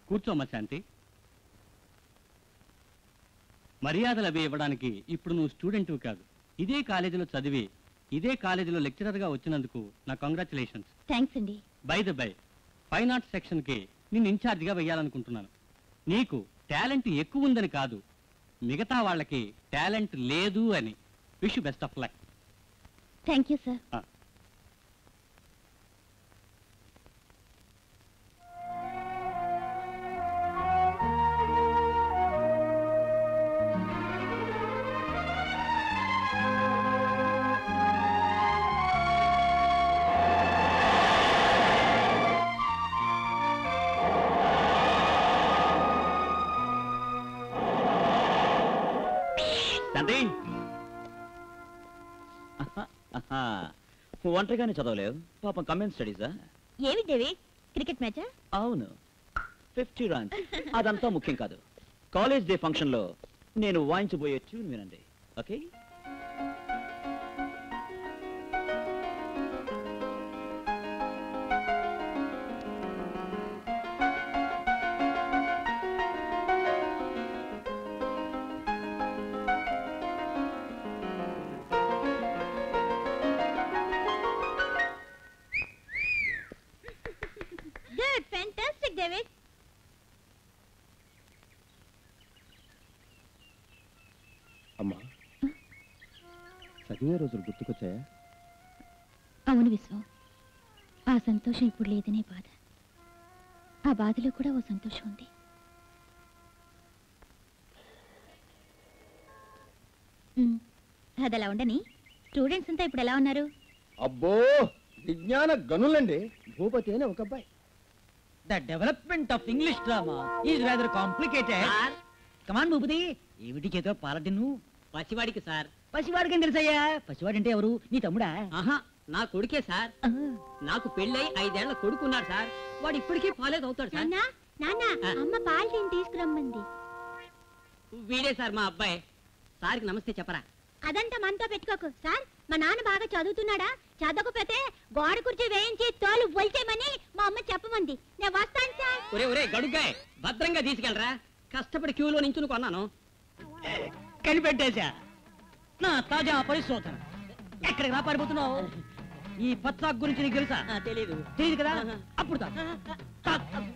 కూర్చోమ్మ శాంతి మర్యాదలు అవి ఇవ్వడానికి ఇప్పుడు నువ్వు స్టూడెంట్ కాదు ఇదే కాలేజీలో చదివి ఇదే కాలేజీలో లెక్చరర్గా వచ్చినందుకు నా కంగ్రాచులేషన్స్ థ్యాంక్స్ అండి by the by fine arts సెక్షన్కి నిన్ను ఇన్ఛార్జిగా వెయ్యాలనుకుంటున్నాను నీకు టాలెంట్ ఎక్కువ ఉందని కాదు మిగతా వాళ్ళకి టాలెంట్ లేదు అని wish best of luck thank you sir Shanti ఒంటరిగానే చదవలేవు పాపం కమెంట్ స్టడీసా ఏమి దేవి క్రికెట్ మ్యాచా అవును ఫిఫ్టీ రన్స్ అదంతా ముఖ్యం కాదు కాలేజ్ డే ఫంక్షన్ లో నేను వాయించబోయే ట్యూన్ వినండి ఓకే గుడ్ ఫ్యాంటాస్టిక్ డేవిడ్ అమ్మా చదివే రోజులు గుర్తుకొచ్చాయా అవును విశ్వం ఆ సంతోషం ఇప్పుడు లేదనే బాధ ఆ బాధలో కూడా ఓ సంతోషం ఉంది ఉమ్, అది అలా ఉండని స్టూడెంట్స్ అంతా ఇప్పుడు ఎలా ఉన్నారు అబ్బో విజ్ఞాన గనులండి భూపతి అని ఒక అబ్బాయి the development of English drama is rather complicated come on Bhupathi ఏమిటి చేతో పాలటిను పసివాడికి సార్ పసివాడికి తెలుసయ్యా పసివాడంటే ఎవరు నీ తమ్ముడా ఆహా నా కొడుకే సార్ ఆ, నాకు పెళ్ళై ఐదేళ్ల కొడుకున్నాడు సార్ వాడు ఇప్పటికీ ఫాలోజ్ అవుతాడు సార్ నాన్నా నాన్నా ఆ. అమ్మ పాలు తిని తీసుకురమ్మంది వీడే సార్ మా అబ్బాయి సార్కి నమస్తే చెప్పరా అదంతా మనతో పెట్టుకోకు సార్ మా నాన్న బాగా చదువుతున్నాడా చదవకపోతే గోడ కుర్చీ వేయించి తోలు ఒలిచేయమని మా అమ్మ చెప్పమంది నేను వస్తాను సార్ ఒరే ఒరే గడుగ్గాయ్ భద్రంగా తీసుకెళ్ళరా కష్టపడి క్యూలో నించుని కొన్నాను కనిపెట్టేశా నా తాజా పరిశోధన ఎక్కడికి రా పారిపోతున్నావు ఈ పత్రాక్ గురించి నీకు తెలుసా తెలీదు తెలియదు కదా అప్పుడు తా. తా.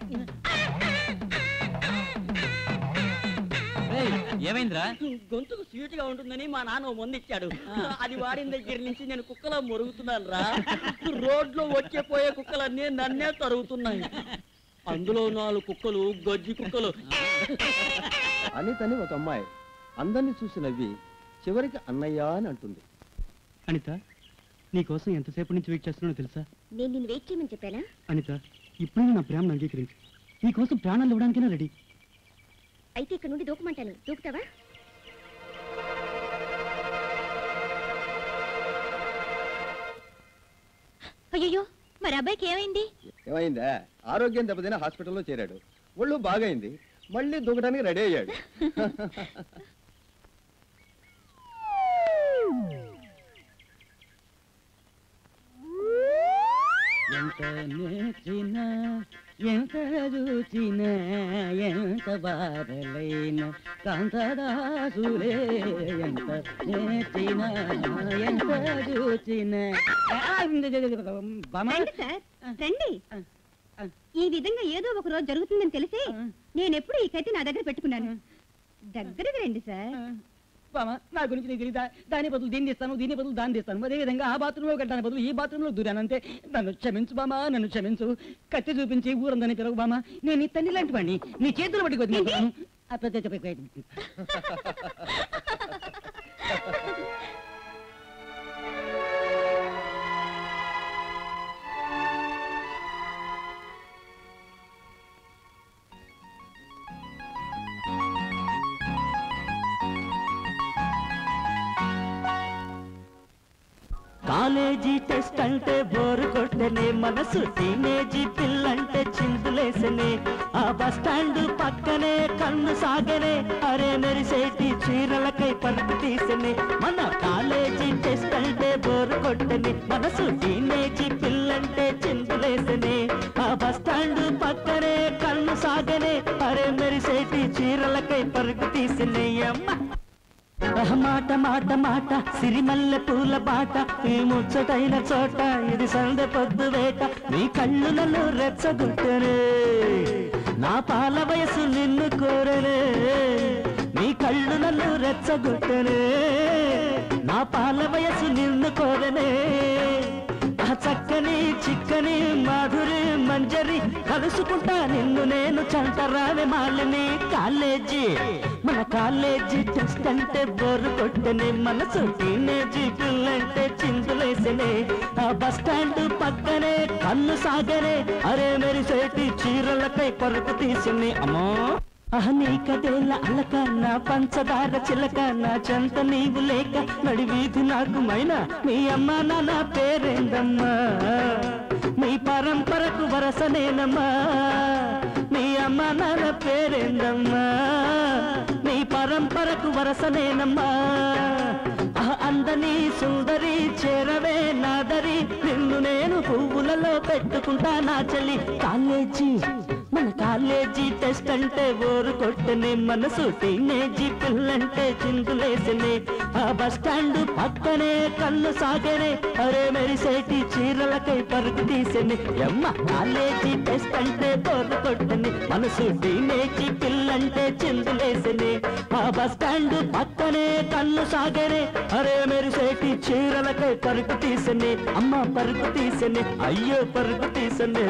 ఏయ్, ఏమైందిరా గొంతుకు స్వీట్ గా ఉంటుందని మా నాన్న ఓ మందు ఇచ్చాడు అది వాడిన దగ్గర నుంచి నేను కుక్కలో మొరుగుతున్నాను రా రోడ్లో వచ్చే పోయే కుక్కలన్నీ నన్నే తరుగుతున్నాయి అందులో నాలుగు కుక్కలు గజ్జి కుక్కలు అనితని ఒక అమ్మాయి అందరినీ చూసి నవ్వి చివరికి అన్నయ్య అని అంటుంది అనిత నీకోసం ఎంతసేపు నుంచి వెయిట్ చేస్తున్నానో తెలుసా నేను నిన్ను వెయిట్ చేయమని చెప్పానా అనిత ఇప్పుడు నా ప్రేమను అంగీకరించు నీకోసం ప్రాణాలు ఇవ్వడానికైనా రెడీ అయితే ఇక్కడ నుండి దూకమంటాను దూకుతావా అయ్యో మరి అబ్బాయికి ఏమైంది ఏమైందా ఆరోగ్యం దెబ్బతిన హాస్పిటల్లో చేరాడు ఒళ్ళు బాగైంది మళ్ళీ దూకడానికి రెడీ అయ్యాడు ఎంత నేర్చినా ఎంత చూచినా ఎంత బాధలైనా కాంతదాసులే ఎంత నేర్చినా ఎంత చూచినా బామా రండి సార్ రండి ఈ విధంగా ఏదో ఒక రోజు జరుగుతుందని తెలిసి నేను ఎప్పుడు ఈ కత్తి నా దగ్గర పెట్టుకున్నాను దగ్గరకు రండి సార్ బామా నా గురించి నీకు తెలీదా దాని బదులు దీన్ని తీస్తాను దీని బదులు దాన్ని తీస్తాను అదే విధంగా ఆ బాత్రూంలో కట్టాను బదులు ఈ బాత్రూంలో దూరానంతే నన్ను క్షమించు బామా నన్ను క్షమించు కత్తి చూపించి ఊరందని పిలవు బామా నేను నీ తల్లి లాంటి వాడిని నీ చేతులు పట్టి కొద్దిగా కాలేజీ టెస్ట్ అంటే బోరు కొట్టనే మనసు టీనేజీ పిల్లంటే చిందులేసనే ఆ బస్ స్టాండ్ పక్కనే కన్ను సాగనే అరే మెరిసేటి చీరలకై పరుపు తీసనే మన కాలేజీ టెస్ట్ అంటే బోరు కొట్టనే మనసు టీనేజీ పిల్లంటే చిందులేసనే ఆ బస్ స్టాండ్ పక్కనే కన్ను సాగనే సాగనే అరే మెరిసేటి చీరలకై పరుగు తీసినయ్యమ్మ ఆహ్, మాట మాట మాట సిరిమల్లె పూల బాట ఈ ముచ్చటైన చోట ఇది సందె పొద్దు వేట నీ కళ్ళు నన్ను రెచ్చగొట్టనే నా పాల వయసు నిన్ను కోరనే నీ కళ్ళు నన్ను రెచ్చగొట్టనే నా పాల వయసు నిన్ను కోరనే ఆ చక్కని చిక్కని మాధురి మంజరి కలుసుకుంటా నిన్ను నేను చంటరావే మాలిని కాలేజీ మన కాలేజీ టెస్ట్ అంటే బోరు కొట్టని మనసు టీనేజీ పిల్లంటే చిందులేసనే ఆ బస్ స్టాండ్ పక్కనే కన్ను సాగనే అరే మెరిసేటి చీరలకై పరుపు తీసింది అమ్మో అహ నీకదేల అలక నా పంచదార చిలక నా చెంత నీవు లేక నడి వీధి నాకు మైనా మీ అమ్మ నాన్న పేరేందమ్మా మీ పరంపరకు వరసనేనమ్మా మీ అమ్మ నాన్న పేరేందమ్మా మీ పరంపరకు వరసనేనమ్మా అహ అందని సుందరి చేరవే నాదరి నిన్ను నేను పువ్వులలో పెట్టుకుంటా నా చెల్లి కాలేజీ మన కాలేజీ టెస్ట్ అంటే ఓరు కొట్టని మనసు టీనేజీ పిల్లంటే చిందులేసనే ఆ బస్ స్టాండ్ పక్కనే కళ్ళు సాగనే అరే మెరిసేటి చీరలకై పరుగు తీసని ఎమ్మ కాలేజీ టెస్ట్ అంటే ఓరు కొట్టని మనసు టీనేజీ పిల్లంటే చిందులేసనే ఆ బస్ స్టాండ్ పక్కనే కళ్ళు సాగనే అరే మెరిసేటి చీరలకై పరుగు తీసని అమ్మ పరుగు తీసని అయ్యో పరుగు తీసనే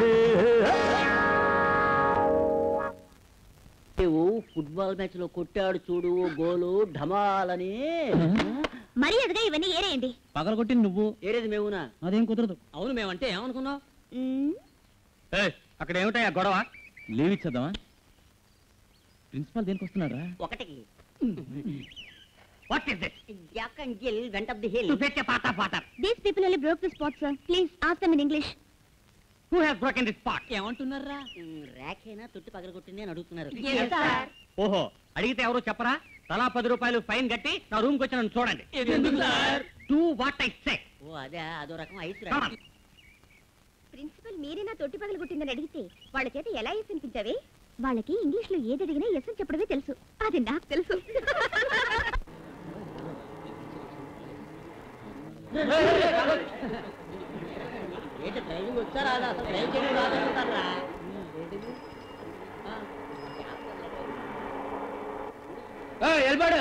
ఓ ఫుట్బాల్ మ్యాచ్ లో కొట్టాడు చూడు ఓ గోలు ఢమాలని మరి అదిగా ఇవన్నీ ఏరేయండి పగలగొట్టింది నువ్వు ఏరేది మేమునా అదేం కుదరదు అవును మేమంటే ఏమనుకున్నావు మ్మ్. ఏయ్, అక్కడ ఏమిటాయా గొడవ లీవ్ ఇచ్చేద్దామా ప్రిన్సిపాల్ దేనికి వస్తున్నారా ఒకటికి what is this Jack and Jill went of the hill పెట్టే పాట పాట These people only broke the spot, sir. Please ask them in English. Who has broken this pot ఏమంటున్నారా ర్యాకేనా తొట్టి పగలగొట్టింది అని అడుగుతున్నారు Yes, sir. ఓహో అడిగితే ఎవరు చెప్పరా తలా పది రూపాయలు ఫైన్ కట్టి నా రూమ్ కి వచ్చి నన్ను చూడండి ఎందుకు sir to what I say ఓ అదే అదో రకం ఐస్ Come on. ప్రిన్సిపల్ మీరేనా తొట్టి పగలు కొట్టిందని అడిగితే వాళ్ళ చేత ఎలా ఎస్ అనిపించావే వాళ్ళకి ఇంగ్లీష్ లో ఏది అడిగినా ఎస్ అని చెప్పడమే తెలుసు అది నాకు తెలుసు ఏంటి డ్రైవింగ్ వచ్చారా అదా అసలు డ్రైవ్ చేయడం రాదంటారా ఎల్బాడు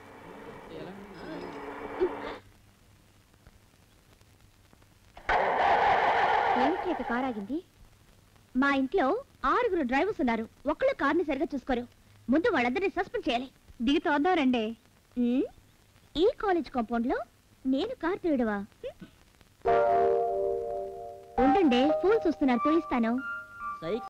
ఏమిటి కార్ ఆగింది మా ఇంట్లో ఆరుగురు డ్రైవర్స్ ఉన్నారు ఒక్కళ్ళు కార్ని సరిగా చూసుకోరు ముందు వాళ్ళందరినీ సస్పెండ్ చేయాలి దిగుతోందో రండి ఈ కాలేజ్ కాంపౌండ్ లో నేను కార్ తీయడవా ఉండండి ఫోన్ చూస్తున్నారు తోయిస్తాను సైకిల్